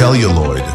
celluloid.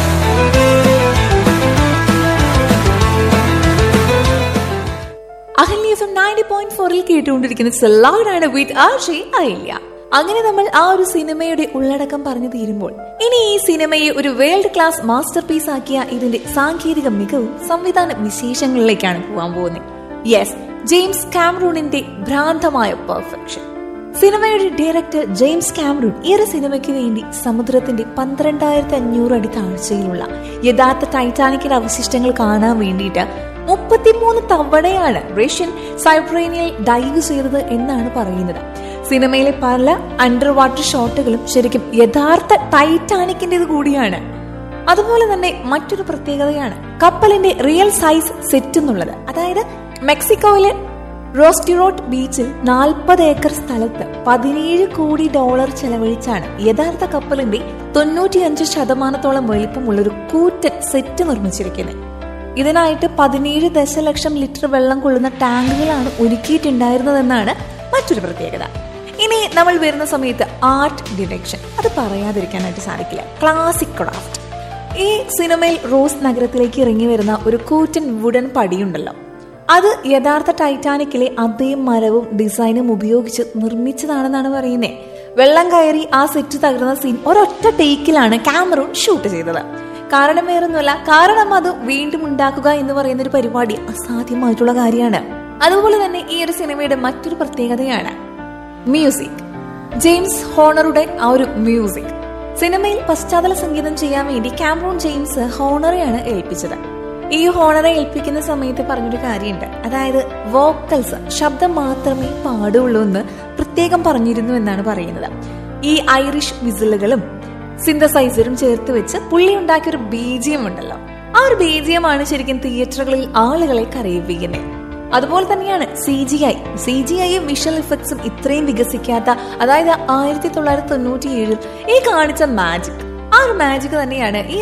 Ahalya F M ninety point ഫോറിൽ കേട്ടുകൊണ്ടിരിക്കുന്ന സെല്ലാഡാണ് വിത്ത് ആർഷി അഹല്യ അങ്ങനെ നമ്മൾ ആ ഒരു സിനിമയുടെ ഉള്ളടക്കം പറഞ്ഞു തീരുമ്പോൾ ഇനി ഈ സിനിമയെ ഒരു വേൾഡ് ക്ലാസ് മാസ്റ്റർ പീസ് ആക്കിയ ഇതിന്റെ സാങ്കേതിക മികവും സംവിധാന വിശേഷങ്ങളിലേക്കാണ് പോകാൻ പോകുന്നത് യെസ് ജെയിംസ് കാമറൂണിന്റെ ഭ്രാന്തമായ പെർഫെക്ഷൻ സിനിമയുടെ ഡയറക്ടർ ജെയിംസ് കാമറൂൺ ഈ ഒരു സിനിമയ്ക്ക് വേണ്ടി സമുദ്രത്തിന്റെ പന്ത്രണ്ടായിരത്തി അഞ്ഞൂറ് അടി താഴ്ചയിലുള്ള യഥാർത്ഥ ടൈറ്റാനിക്കിന്റെ അവശിഷ്ടങ്ങൾ കാണാൻ വേണ്ടിയിട്ട് മുപ്പത്തിമൂന്ന് തവണയാണ് റഷ്യൻ സൈബ്രേനിയൽ ഡൈവ് ചെയ്തത് എന്നാണ് പറയുന്നത് സിനിമയിലെ പല അണ്ടർ വാട്ടർ ഷോട്ടുകളും ശരിക്കും യഥാർത്ഥ ടൈറ്റാനിക്കിന്റേത് കൂടിയാണ് അതുപോലെ തന്നെ മറ്റൊരു പ്രത്യേകതയാണ് കപ്പലിന്റെ റിയൽ സൈസ് സെറ്റ് എന്നുള്ളത് അതായത് മെക്സിക്കോയിലെ റോസ്റ്റിറോട്ട് ബീച്ചിൽ നാൽപ്പത് ഏക്കർ സ്ഥലത്ത് പതിനേഴ് കോടി ഡോളർ ചെലവഴിച്ചാണ് യഥാർത്ഥ കപ്പലിന്റെ തൊണ്ണൂറ്റിയഞ്ച് ശതമാനത്തോളം വലിപ്പമുള്ള ഒരു കൂറ്റൻ സെറ്റ് നിർമ്മിച്ചിരിക്കുന്നത് ഇതിനായിട്ട് പതിനേഴ് ദശലക്ഷം ലിറ്റർ വെള്ളം കൊള്ളുന്ന ടാങ്കുകളാണ് ഒരുക്കിയിട്ടുണ്ടായിരുന്നതെന്നാണ് മറ്റൊരു പ്രത്യേകത ഇനി നമ്മൾ വരുന്ന സമയത്ത് ആർട്ട് ഡിറക്ഷൻ അത് പറയാതിരിക്കാനായിട്ട് സാധിക്കില്ല ക്ലാസിക് ക്രാഫ്റ്റ് ഈ സിനിമയിൽ റോസ് നഗരത്തിലേക്ക് ഇറങ്ങി വരുന്ന ഒരു കൂറ്റൻ വുഡൻ പടിയുണ്ടല്ലോ അത് യഥാർത്ഥ ടൈറ്റാനിക്കിലെ അതേ മരവും ഡിസൈനും ഉപയോഗിച്ച് നിർമ്മിച്ചതാണെന്നാണ് പറയുന്നത് വെള്ളം കയറി ആ സെറ്റ് തകർന്ന സീൻ ഒരൊറ്റ ടേക്കിലാണ് ക്യാമറൂൺ ഷൂട്ട് ചെയ്തത് കാരണം വേറൊന്നുമല്ല കാരണം അത് വീണ്ടും ഉണ്ടാക്കുക എന്ന് പറയുന്ന ഒരു പരിപാടി അസാധ്യമായിട്ടുള്ള കാര്യമാണ് അതുപോലെ തന്നെ ഈ ഒരു സിനിമയുടെ മറ്റൊരു പ്രത്യേകതയാണ് മ്യൂസിക് ജെയിംസ് ഹോണറുടെ ആ ഒരു മ്യൂസിക് സിനിമയിൽ പശ്ചാത്തല സംഗീതം ചെയ്യാൻ വേണ്ടി കാമറൂൺ ജെയിംസ് ഹോണറെയാണ് ഏൽപ്പിച്ചത് ഈ ഹോണറെ ഏൽപ്പിക്കുന്ന സമയത്ത് പറഞ്ഞൊരു കാര്യമുണ്ട് അതായത് വോക്കൽസ് ശബ്ദം മാത്രമേ പാടുള്ളൂ എന്ന് പ്രത്യേകം പറഞ്ഞിരുന്നു എന്നാണ് പറയുന്നത് ഈ ഐറിഷ് വിസിലുകളും സിന്തസൈസറും ചേർത്ത് വെച്ച് പുള്ളി ഉണ്ടാക്കിയ ഒരു ബീജിയം ഉണ്ടല്ലോ ആ ഒരു ബീജിയമാണ് ശരിക്കും തിയേറ്ററുകളിൽ ആളുകളെ കരയിപ്പിക്കുന്നത് അതുപോലെ തന്നെയാണ് C G I C G ഐയും വിഷ്വൽ ഇഫക്ട്സും ഇത്രയും വികസിക്കാത്ത അതായത് ആയിരത്തി തൊള്ളായിരത്തി തൊണ്ണൂറ്റി ഏഴിൽ ഈ കാണിച്ച മാജിക് ആ ഒരു മാജിക് തന്നെയാണ് ഈ